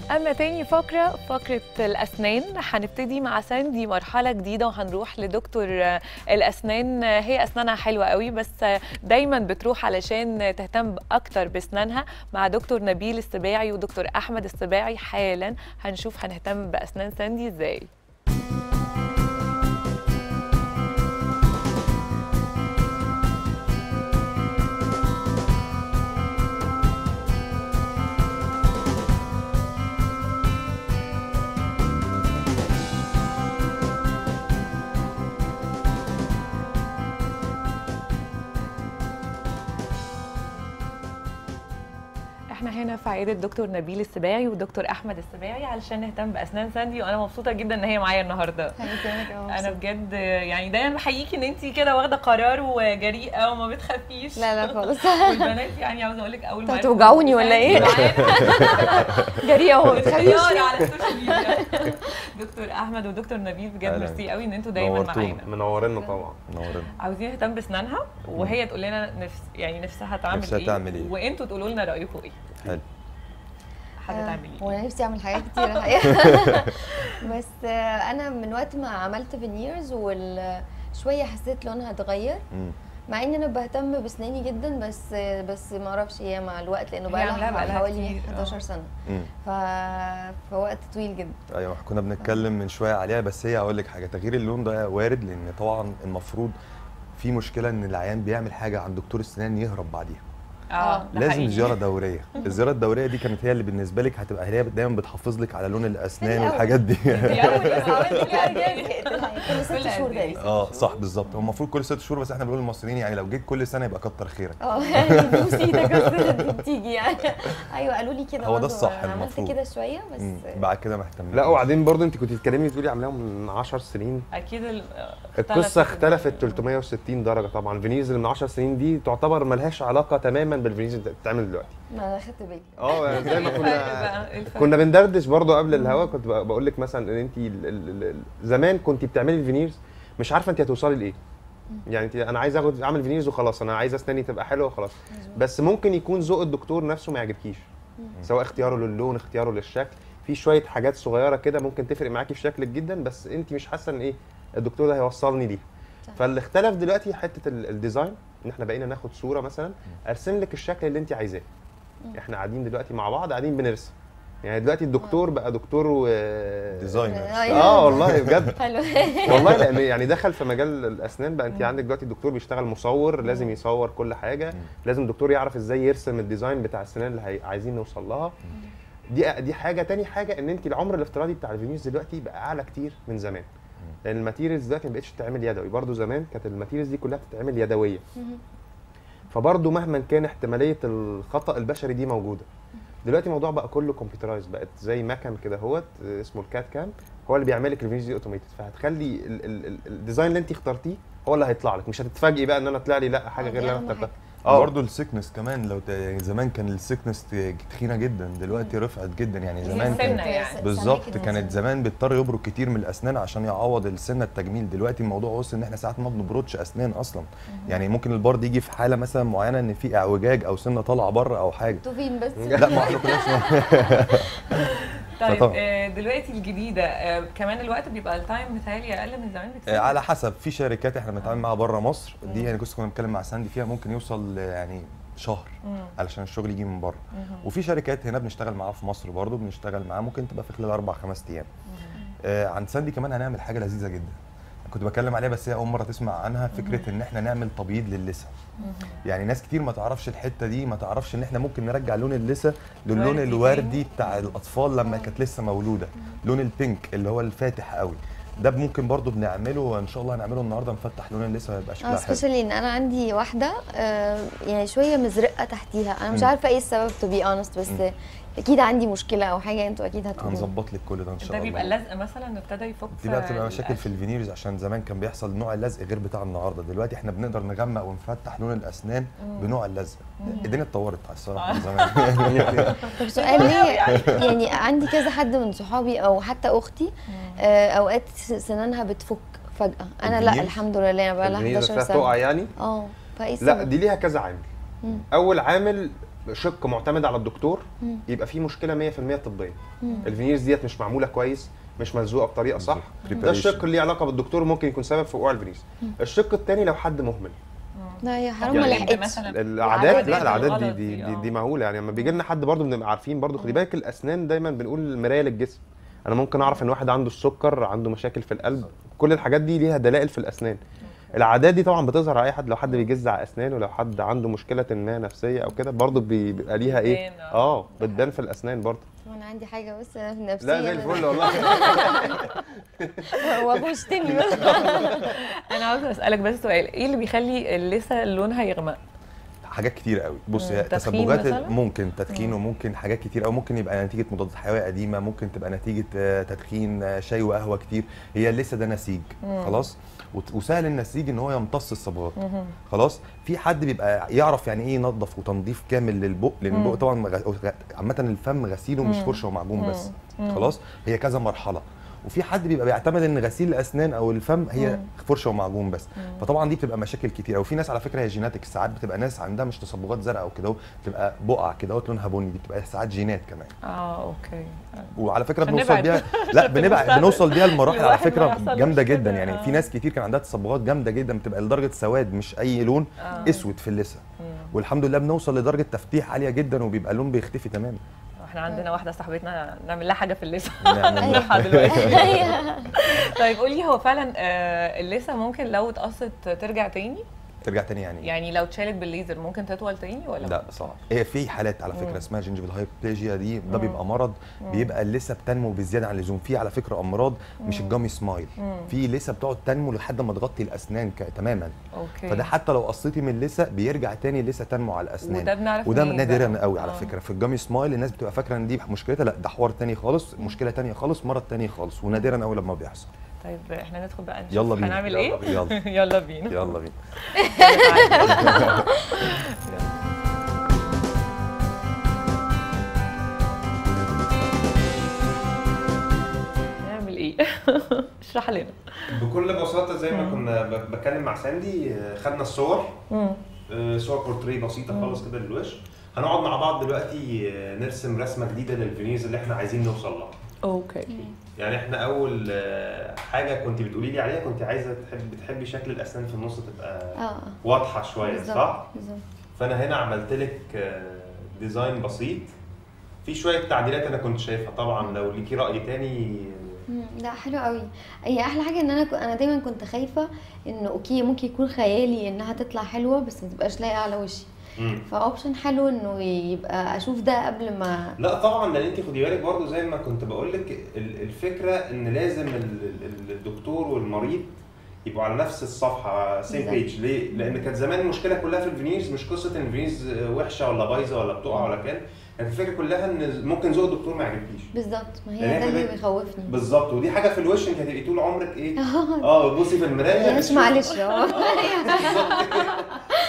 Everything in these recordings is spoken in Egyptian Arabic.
أما تاني فقرة فقرة الأسنان هنبتدي مع ساندي مرحلة جديدة وهنروح لدكتور الأسنان هي أسنانها حلوة قوي بس دايما بتروح علشان تهتم أكتر بأسنانها مع دكتور نبيل السباعي ودكتور أحمد السباعي حالا هنشوف هنهتم بأسنان ساندي إزاي احنا هنا في عياده دكتور نبيل السباعي ودكتور احمد السباعي علشان نهتم باسنان ساندي وانا مبسوطه جدا ان هي معايا النهارده انا بجد يعني دايما بحييكي ان انت كده واخده قرار وجريئه وما بتخافيش لا لا خالص والبنات يعني عاوزه اقول لك اول ما انتوا هتوجعوني ولا ايه؟ جريئه وما بتخافيش اختيار على السوشيال ميديا دكتور احمد ودكتور نبيل بجد أهلاً. ميرسي قوي ان انتوا دايما نورتونا. معانا منورنا طبعا نورنا عاوزين نهتم باسنانها وهي تقول لنا نفس يعني نفسها تعمل نفسها ايه تعمل إيه؟ وانتوا تقولوا لنا رايكم ايه حلو حابه تعملي ايه وانا نفسي اعمل حاجات كتير الحقيقه بس آه، انا من وقت ما عملت فينيرز وال شويه حسيت لونها اتغير مم. مع ان انا بهتم باسناني جدا بس بس ما اعرفش هي مع الوقت لانه هي بقى عاملاها لها بقالها حوالي كتير، آه. 11 سنه مم. ف... فوقت طويل جدا ايوه كنا بنتكلم من شويه عليها بس هي اقول لك حاجه تغيير اللون ده وارد لان طبعا المفروض في مشكله ان العيان بيعمل حاجه عند دكتور السنان يهرب بعديها اه ده لازم حقيقي. زياره دوريه الزياره الدوريه دي كانت هي اللي بالنسبه لك هتبقى هي دايما بتحافظ لك على لون الاسنان حلو أوي. والحاجات دي دي أول بس عملتي فيها إيه؟ كل ست كل شهور قد إيه؟ تقريبا اه صح بالظبط هو المفروض كل ست شهور بس احنا بنقول للمصريين يعني لو جيت كل سنه يبقى كتر خيرك اه يعني بوس ايدك بس بتيجي يعني ايوه قالوا لي كده هو ده برضه، الصح أنا عملت المفروض. كده شويه بس مم. بعد كده مهتمين لا وبعدين برضه انت كنت بتتكلمي بتقولي عاملاها من 10 سنين اكيد ال- القصه اختلفت 360 درجه طبعا الفينيرز اللي من 10 سنين دي تعتبر ملهاش علاقه تماما بالفينيرز اللي بتتعمل دلوقتي ما انا خدت بالي اه يعني زي ما كنا بقى الفرق. كنا بندردش برضه قبل الهوا كنت بق- بقول لك مثلا ان انت ال- ال- ال- زمان كنت بتعملي الفينيرز مش عارفه انت هتوصلي لايه يعني انت انا عايز اخد اعمل فينيرز وخلاص انا عايز اسناني تبقى حلوه وخلاص بس ممكن يكون ذوق الدكتور نفسه ما يعجبكيش سواء اختياره للون اختياره للشكل في شويه حاجات صغيره كده ممكن تفرق معاكي في شكلك جدا بس انت مش حاسه ان ايه الدكتور ده هيوصلني ليه صح. فاللي اختلف دلوقتي حته ال- الديزاين ان احنا بقينا ناخد صوره مثلا ارسم لك الشكل اللي انت عايزاه احنا قاعدين دلوقتي مع بعض قاعدين بنرسم يعني دلوقتي الدكتور بقى دكتور و ديزاينر اه والله بجد حلو والله لان يعني دخل في مجال الاسنان بقى انت عندك دلوقتي الدكتور بيشتغل مصور لازم يصور كل حاجه لازم الدكتور يعرف ازاي يرسم الديزاين بتاع السنان اللي هي- عايزين نوصل لها دي دي حاجه تاني حاجه ان انت العمر الافتراضي بتاع الفينيرز دلوقتي بقى اعلى كتير من زمان لان الماتيريالز دلوقتي ما بقتش تتعمل يدوي برضو زمان كانت الماتيريالز دي كلها بتتعمل يدويه فبرضو مهما كان احتماليه الخطا البشري دي موجوده دلوقتي الموضوع بقى كله كمبيوترايز بقت زي مكن كده اهوت آه، اسمه الكات كام هو اللي بيعمل لك الفينيرز دي اوتوميتد فهتخلي ال- ال- ال- الديزاين اللي انت اخترتيه هو اللي هيطلع لك مش هتتفاجئي بقى ان انا طلع لي لا حاجه آه، غير دي اللي انا أهم اخترتها اه اه برضه السكنس كمان لو ت... يعني زمان كان السكنس تخينه جدا دلوقتي رفعت جدا يعني زمان السنة كان يعني. بالظبط كانت زمان بيضطر يبرك كتير من الاسنان عشان يعوض السنه التجميل دلوقتي الموضوع وصل ان احنا ساعات ما بنبردش اسنان اصلا يعني ممكن البرد يجي في حاله مثلا معينه ان في اعوجاج او سنه طالعه بره او حاجه توفين بس لا ما احنا كناش طيب فطبعا. آه، دلوقتي الجديده آه، كمان الوقت بيبقى التايم متهيألي اقل من زمان بكتير آه، على حسب في شركات احنا بنتعامل معاها بره مصر دي يعني كنت كنا بنتكلم مع ساندي فيها ممكن يوصل آه، يعني شهر مم. علشان الشغل يجي من بره وفي شركات هنا بنشتغل معاها في مصر برضو بنشتغل معاها ممكن تبقى في خلال اربع خمس ايام آه عند ساندي كمان هنعمل حاجه لذيذه جدا كنت بتكلم عليها بس هي اول مره تسمع عنها فكره ان احنا نعمل تبييض للثه يعني ناس كتير ما تعرفش الحته دي ما تعرفش ان احنا ممكن نرجع لون اللثه للون وردي الوردي بتاع الاطفال لما كانت لسه مولوده لون البينك اللي هو الفاتح قوي ده ممكن برضو بنعمله وان شاء الله هنعمله النهارده نفتح لون اللثه ويبقى اه شكلها حلو سبيشالي ان انا عندي واحده آه، يعني شويه مزرقه تحتيها انا مش مم. عارفه ايه السبب تو بي اونست بس مم. اكيد عندي مشكله او حاجه انتوا اكيد هتقولوا هنظبط لك كل ده ان شاء ده الله بيبقى اللزق مثلا ابتدى يفك دي بقى بتبقى في مشاكل في الأكل. الفينيرز عشان زمان كان بيحصل نوع اللزق غير بتاع النهارده دلوقتي احنا بنقدر نغمق ونفتح لون الاسنان بنوع اللزق الدنيا اتطورت على الصراحه من زمان طب سؤال ليه يعني عندي كذا حد من صحابي او حتى اختي آه، اوقات سنانها بتفك فجاه انا لا الفينيرز؟ الحمد لله انا بقى لها الفينيرز 11 نفسها سنه تقع يعني اه فايه لا السبب؟ دي ليها كذا عامل مم. اول عامل شق معتمد على الدكتور مم. يبقى في مشكله 100% طبيه مم. الفينيرز ديت مش معموله كويس مش ملزوقه بطريقه صح ده الشق اللي ليه علاقه بالدكتور ممكن يكون سبب في وقوع الفينيرز الشق الثاني لو حد مهمل لا يا حرام ما يعني لحقتش مثلا الاعداد العادات لا الاعداد دي الغلط دي, دي، دي, آه. دي مهوله يعني لما بيجي لنا حد برضه بنبقى عارفين برضه خدي بالك الاسنان دايما بنقول مرايه للجسم انا ممكن اعرف ان واحد عنده السكر عنده مشاكل في القلب كل الحاجات دي ليها دلائل في الاسنان العادات دي طبعا بتظهر على اي حد لو حد بيجز على اسنانه لو حد عنده مشكله ما نفسيه او كده برضه بي- بيبقى ليها ايه بتبان، اه آه. بتبان في الاسنان برضه انا عندي حاجه بس نفسيه لا زي الفل والله وابوشتني انا عاوزه اسالك بس سؤال ايه اللي بيخلي اللثه لونها يغمق حاجات كتير قوي بص مم، هي تدخين تسببات مثلاً؟ ممكن تدخين وممكن حاجات كتير او ممكن يبقى نتيجه مضادات حيويه قديمه ممكن تبقى نتيجه آه، تدخين آه، شاي وقهوه كتير هي لسه ده نسيج مم. خلاص وت- وسهل النسيج ان هو يمتص الصبغات خلاص في حد بيبقى يعرف يعني ايه ينظف وتنظيف كامل للبق لان مم. البق طبعا غ- عامه الفم غسيله مش مم. فرشه ومعجون بس مم. خلاص هي كذا مرحله وفي حد بيبقى بيعتمد ان غسيل الاسنان او الفم هي مم. فرشه ومعجون بس مم. فطبعا دي بتبقى مشاكل كتير وفي ناس على فكره هي جيناتك ساعات بتبقى ناس عندها مش تصبغات زرقاء او كده اهو، بتبقى بقع كده اهوت لونها بني دي بتبقى ساعات جينات كمان اه اوكي وعلى فكره عشان بنوصل نبعد. بيها لا عشان بنبعد المستقبل. بنوصل بيها لمراحل على الواحد ما فكره يحصلوش جامده كده، جدا يعني آه. في ناس كتير كان عندها تصبغات جامده جدا بتبقى لدرجه سواد مش اي لون آه. اسود في اللثه مم. والحمد لله بنوصل لدرجه تفتيح عاليه جدا وبيبقى اللون بيختفي تماما احنا عندنا واحده صاحبتنا نعمل لها حاجه في اللثه نعمل لها. نمنحها دلوقتي طيب قولي هو فعلا آه، اللثه ممكن لو اتقصت ترجع تاني ترجع تاني يعني يعني لو اتشالت بالليزر ممكن تطول تاني ولا لا صعب هي في حالات على مم. فكره اسمها جنجفال هايبليجيا دي ده مم. بيبقى مرض مم. بيبقى اللثه بتنمو بزياده عن اللزوم في على فكره امراض مش مم. الجامي سمايل مم. في لثه بتقعد تنمو لحد ما تغطي الاسنان ك- تماما اوكي فده حتى لو قصيتي من اللثه بيرجع تاني اللثه تنمو على الاسنان وده بنعرف وده منين نادرا بقى؟ قوي على آه. فكره في الجامي سمايل الناس بتبقى فاكره ان دي مشكلتها لا ده حوار تاني خالص مشكله تانية خالص مرض تاني خالص ونادرا قوي لما بيحصل طيب احنا ندخل بقى نشوف يلا بينا. هنعمل يلا ايه بينا. يلا. يلا بينا يلا بينا نعمل ايه اشرح لنا بكل بساطه زي ما كنا ب- بتكلم مع ساندي آه، خدنا الصور مم. آه، صور بورتريه بسيطه خالص كده للوش هنقعد مع بعض دلوقتي آه، نرسم رسمه جديده للفينيرز اللي احنا عايزين نوصل لها اوكي يعني احنا اول آه، حاجه كنت بتقولي لي عليها كنت عايزه تحب بتحبي شكل الاسنان في النص تبقى اه واضحه شويه بالظبط صح بالظبط فانا هنا عملت لك آه، ديزاين بسيط في شويه تعديلات انا كنت شايفها طبعا لو ليكي راي تاني مم، لا حلو قوي هي احلى حاجه ان انا ك- انا دايما كنت خايفه انه اوكي ممكن يكون خيالي انها تطلع حلوه بس ما تبقاش لايقه على وشي مم. فاوبشن حلو انه يبقى اشوف ده قبل ما لا طبعا لان انت خدي بالك برضه زي ما كنت بقول لك ال- الفكره ان لازم ال- ال- الدكتور والمريض يبقوا على نفس الصفحه سيم بالظبط. بيج ليه؟ لان كانت زمان المشكله كلها في الفينيرز مش قصه ان الفينيرز وحشه ولا بايظه ولا بتقع ولا كان كانت الفكره كلها ان ممكن ذوق الدكتور ما يعجبكيش بالظبط ما هي لأن ده إحنا اللي بن- بيخوفني بالظبط ودي حاجه في الوش انت هتبقي طول عمرك ايه اه بتبصي في المرايه مش بتشوفي- معلش اه بالظبط كده.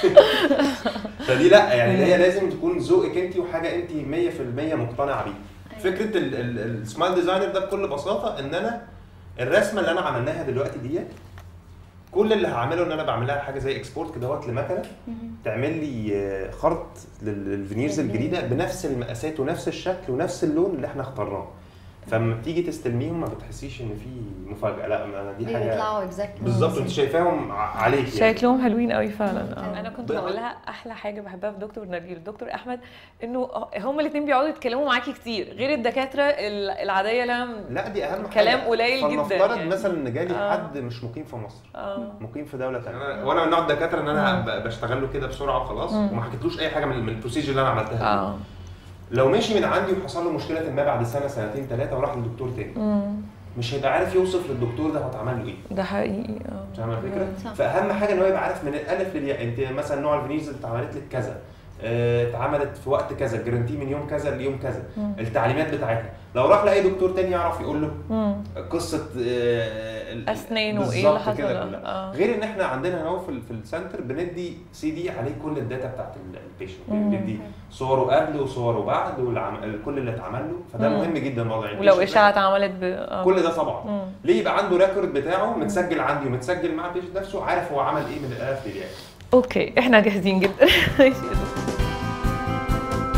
فدي لا يعني هي لازم تكون ذوقك انت وحاجه انت 100% مقتنعه بيها فكره ال- ال- السمايل ديزاينر ده بكل بساطه ان انا الرسمه اللي انا عملناها دلوقتي ديت كل اللي هعمله ان انا بعملها حاجه زي اكسبورت كده اهوت لمكنه تعمل لي آه، خرط لل- للفينيرز الجديده بنفس المقاسات ونفس الشكل ونفس اللون اللي احنا اخترناه فلما بتيجي تستلميهم ما بتحسيش ان في مفاجاه لا ما دي حاجه بيطلعوا اكزاكتلي بالظبط انت شايفاهم ع- عليك يعني شكلهم حلوين قوي فعلا آه. انا كنت بقى- بقول لها احلى حاجه بحبها في دكتور نبيل دكتور احمد انه هما الاثنين بيقعدوا يتكلموا معاكي كتير غير الدكاتره ال- العاديه اللي أنا- لا دي اهم حاجه كلام قليل جدا فلنفترض يعني. مثلا ان جالي آه. حد مش مقيم في مصر اه مقيم في دوله ثانيه وانا من نوع الدكاتره ان انا ب- بشتغل له كده بسرعه وخلاص مم. وما حكيتلوش اي حاجه من من البروسيجر اللي انا عملتها دي. اه لو مشي من عندي وحصل له مشكله ما بعد سنه سنتين ثلاثه وراح لدكتور تاني مم. مش هيبقى عارف يوصف للدكتور ده هو اتعمل له ايه ده حقيقي اه فاهم الفكره؟ صح. فاهم حاجه ان هو يبقى عارف من الالف للياء انت مثلا نوع الفينيرز اللي اتعملت لك كذا آه، اتعملت في وقت كذا الجرانتي من يوم كذا ليوم كذا مم. التعليمات بتاعتها لو راح لاي دكتور تاني يعرف يقول له مم. قصه آه، ال- اسنان وايه اللي بالظبط حصل كده كلها. اه غير ان احنا عندنا هنا هو في, ال- في السنتر بندي سي دي عليه كل الداتا بتاعت البيشنت مم. بندي صوره قبل وصوره بعد والعم... كل اللي اتعمل له فده مم. مهم جدا برضه يعني ولو البيشنت اشاعه اتعملت ب اه كل ده طبعا مم. ليه يبقى عنده ريكورد بتاعه متسجل عندي ومتسجل مع البيشنت نفسه عارف هو عمل ايه من الالف للياء اوكي احنا جاهزين جدا ماشي يا دكتور.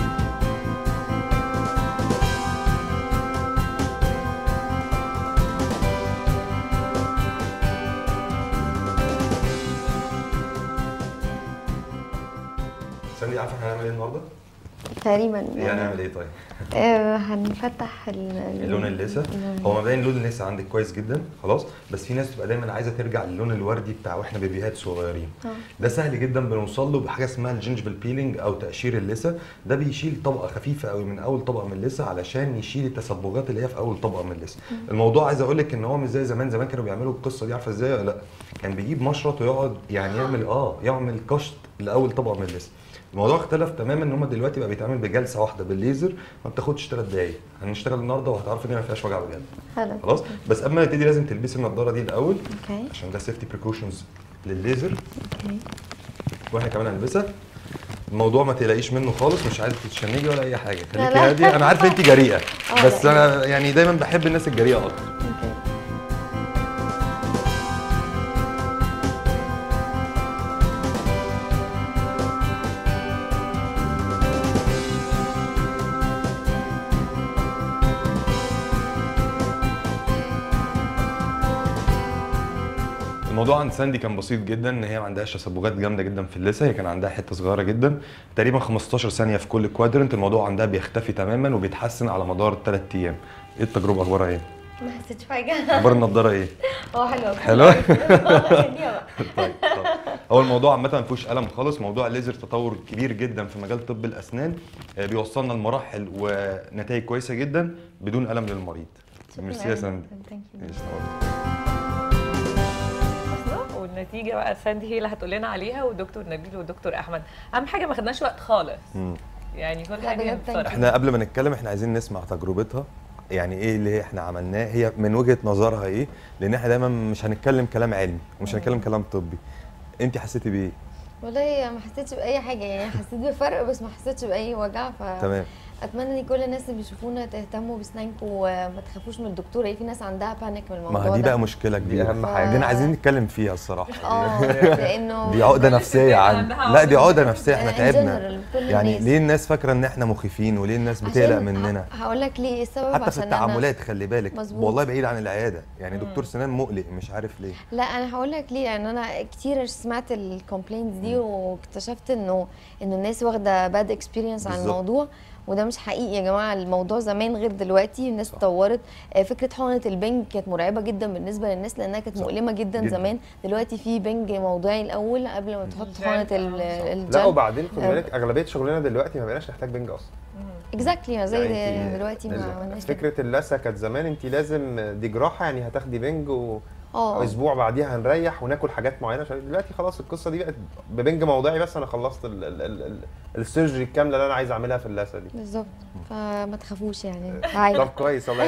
ساندي عارفه احنا هنعمل ايه النهارده؟ تقريبا ايه هنعمل ايه طيب؟ آه هنفتح ال- اللون الليسه هو مبدئيا لون الليسه عندك كويس جدا خلاص بس في ناس بتبقى دايما عايزه ترجع للون الوردي بتاع واحنا بيبيهات صغيرين آه. ده سهل جدا بنوصل له بحاجه اسمها الجنجبل بيلينج او تقشير اللثه ده بيشيل طبقه خفيفه قوي من اول طبقه من اللثه علشان يشيل التسبغات اللي هي في اول طبقه من اللثه الموضوع عايز اقول لك ان هو مش زي زمان زمان كانوا بيعملوا القصه دي عارفه ازاي ولا لا كان بيجيب مشرط ويقعد يعني يعمل اه يعمل كشط لاول طبقه من اللثه الموضوع اختلف تماما ان هم دلوقتي بقى بيتعمل بجلسه واحده بالليزر ما بتاخدش ثلاث دقايق هنشتغل النهارده وهتعرفوا ان هي ما فيهاش وجع بجد حلو خلاص بس قبل ما نبتدي لازم تلبسي النضاره دي الاول اوكي عشان ده سيفتي بريكوشنز للليزر اوكي واحنا كمان هنلبسها الموضوع ما تقلقيش منه خالص مش عايزك تتشنجي ولا اي حاجه خليكي لا. هاديه انا عارف انت جريئه آه، بس لا. انا يعني دايما بحب الناس الجريئه اكتر اوكي الموضوع عند ساندي كان بسيط جدا ان هي ما عندهاش تسبغات جامده جدا في اللثه هي كان عندها حته صغيره جدا تقريبا 15 ثانيه في كل كوادرنت الموضوع عندها بيختفي تماما وبيتحسن على مدار الثلاث ايام ايه التجربه اخبارها ايه ما حسيتش حاجه اخبار النضاره ايه هو حلو حلوة؟ خليها بقى. طيب طب. هو الموضوع عامة ما فيهوش ألم خالص، موضوع الليزر تطور كبير جدا في مجال طب الأسنان آه، بيوصلنا لمراحل ونتائج كويسة جدا بدون ألم للمريض. ميرسي يا ساندي. Thank you. ماشي، نورت. خلصنا والنتيجه بقى ساندي هي اللي هتقول لنا عليها ودكتور نبيل ودكتور احمد اهم حاجه ما خدناش وقت خالص مم. يعني كل لا، حاجه بجد بسرعه احنا قبل ما نتكلم احنا عايزين نسمع تجربتها يعني ايه اللي احنا عملناه هي من وجهة نظرها ايه لان احنا دايما مش هنتكلم كلام علمي ومش هنتكلم كلام طبي انت حسيتي بايه والله ما حسيتش باي حاجه يعني حسيت بفرق بس ما حسيتش باي وجع ف تمام اتمنى ان كل الناس اللي بيشوفونا تهتموا باسنانكم وما تخافوش من الدكتور ايه في ناس عندها بانيك من الموضوع ما هي دي ده. بقى مشكلة كبيرة أهم حاجة. دي انا عايزين نتكلم فيها الصراحة اه لانه دي عقده نفسيه عن عندها لا دي عقدة عقده نفسيه احنا in تعبنا general، كل يعني الناس. ليه الناس فاكره ان احنا مخيفين وليه الناس بتقلق مننا هقول لك ليه إيه السبب حتى في عشان أنا- التعاملات خلي بالك مظبوط. والله بعيد عن العياده يعني دكتور سنان مقلق مش عارف ليه لا انا هقول لك ليه يعني انا كتير سمعت الكومبلينتس دي واكتشفت انه انه الناس واخده باد اكسبيرينس عن بالظبط. الموضوع وده مش حقيقي يا جماعه الموضوع زمان غير دلوقتي الناس اتطورت آه، فكره حقنه البنج كانت مرعبه جدا بالنسبه للناس لانها كانت صح. مؤلمه جدا, جداً. زمان دلوقتي في بنج موضعي الاول قبل ما تحط الجل، حقنه ال- آه، صح. الجل لا وبعدين خد آه. بالك اغلبيه شغلنا دلوقتي ما بقيناش نحتاج بنج اصلا اكزاكتلي زي يعني انتي دلوقتي ما ال- عملناش كده. فكره اللثه كانت زمان انت لازم دي جراحه يعني هتاخدي بنج و... اه اسبوع بعديها هنريح وناكل حاجات معينه عشان دلوقتي خلاص القصه دي بقت ببنج موضعي بس انا خلصت ال- ال- ال- ال- السيرجري الكامله اللي انا عايز اعملها في اللثه دي بالظبط فما تخافوش يعني عادي طب كويس الله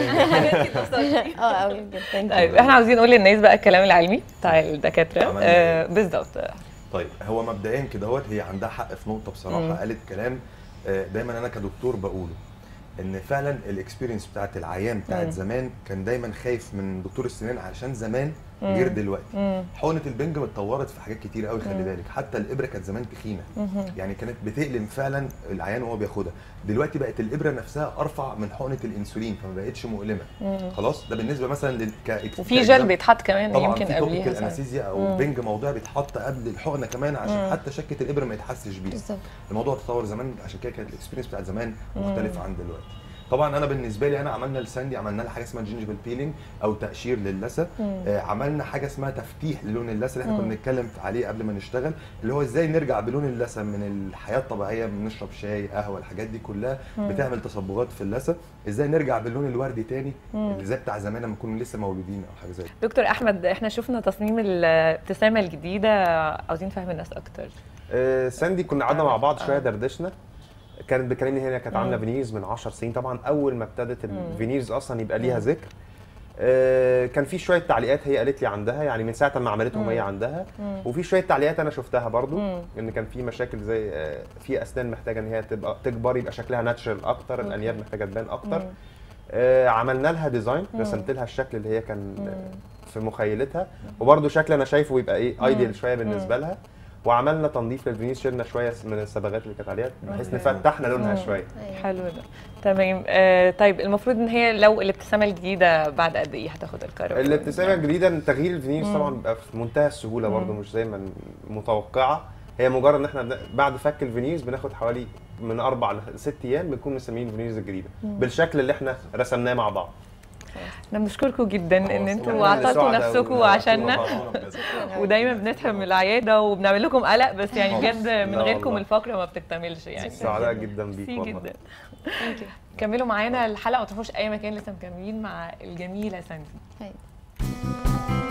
يعينك اه قوي بجد thank you. طيب احنا عاوزين نقول للناس بقى الكلام العلمي بتاع الدكاتره عملنا آه إيه؟ بالظبط طيب هو مبدئيا كده هوت هي عندها حق في نقطه بصراحه مم. قالت كلام آه، دايما انا كدكتور بقوله ان فعلا الاكسبيرينس بتاعت العيان بتاعت مم. زمان كان دايما خايف من دكتور السنان علشان زمان مم. غير دلوقتي مم. حقنه البنج اتطورت في حاجات كتير قوي خلي مم. بالك حتى الابره كانت زمان تخينه مهم. يعني كانت بتألم فعلا العيان وهو بياخدها دلوقتي بقت الابره نفسها ارفع من حقنه الانسولين فما بقتش مؤلمه مم. خلاص ده بالنسبه مثلا لل ك... وفي جل بيتحط كمان طبعا يمكن في قبليها توبيكال ساعات. انستيزيا او مم. بنج موضوعي بيتحط قبل الحقنه كمان عشان مم. حتى شكه الابره ما يتحسش بيه بالظبط الموضوع تطور زمان عشان كده كانت الاكسبيرينس بتاعت زمان مم. مختلفه عن دلوقتي طبعا انا بالنسبه لي انا عملنا لساندي عملنا لها حاجه اسمها جينجبل بيلينج او تقشير للثه مم. آه عملنا حاجه اسمها تفتيح للون اللثه اللي احنا مم. كنا بنتكلم عليه قبل ما نشتغل اللي هو ازاي نرجع بلون اللثه من الحياه الطبيعيه بنشرب شاي قهوه الحاجات دي كلها مم. بتعمل تصبغات في اللثه ازاي نرجع باللون الوردي تاني مم. اللي زي بتاع زمان لما كنا لسه مولودين او حاجه زي كده دكتور احمد احنا شفنا تصميم الابتسامه الجديده عاوزين نفهم الناس اكتر آه، ساندي كنا قعدنا مع بعض شويه آه. دردشنا كانت بتكلمني هنا كانت عامله مم. فينيرز من 10 سنين طبعا اول ما ابتدت مم. الفينيرز اصلا يبقى ليها مم. ذكر آه، كان في شويه تعليقات هي قالت لي عندها يعني من ساعه ما عملتهم مم. هي عندها مم. وفي شويه تعليقات انا شفتها برضو مم. ان كان في مشاكل زي آه، في اسنان محتاجه ان هي تبقى تكبر يبقى شكلها ناتشرال اكتر أوكي. الانياب محتاجه تبان اكتر مم. آه، عملنا لها ديزاين مم. رسمت لها الشكل اللي هي كان مم. آه، في مخيلتها وبرده شكل انا شايفه يبقى ايه مم. ايديال شويه بالنسبه مم. لها وعملنا تنظيف للفينيس شلنا شويه من الصبغات اللي كانت عليها بحيث أوكي. نفتحنا لونها مم. شويه أيوة. حلو ده تمام آه طيب المفروض ان هي لو الابتسامه الجديده بعد قد ايه هتاخد القرار الابتسامه الجديده إن تغيير الفينيرز مم. طبعا بيبقى في منتهى السهوله برده مم. مش زي ما متوقعه هي مجرد ان احنا بن- بعد فك الفينيرز بناخد حوالي من اربع لست ايام بنكون مسميين الفينيرز الجديده بالشكل اللي احنا رسمناه مع بعض احنا بنشكركم جدا ان خلاص، انتوا والله عطلتوا سعداء نفسكم ونورتونا عشاننا طبعاً. ودايما بنتعب من العياده وبنعمل لكم قلق بس يعني خالص. بجد من لا غيركم والله. الفقره ما بتكتملش يعني سعداء جدا بيك ميرسي والله جدا ثانك يو كملوا معانا الحلقه ما تروحوش اي مكان لسه مكملين مع الجميله ساندي طيب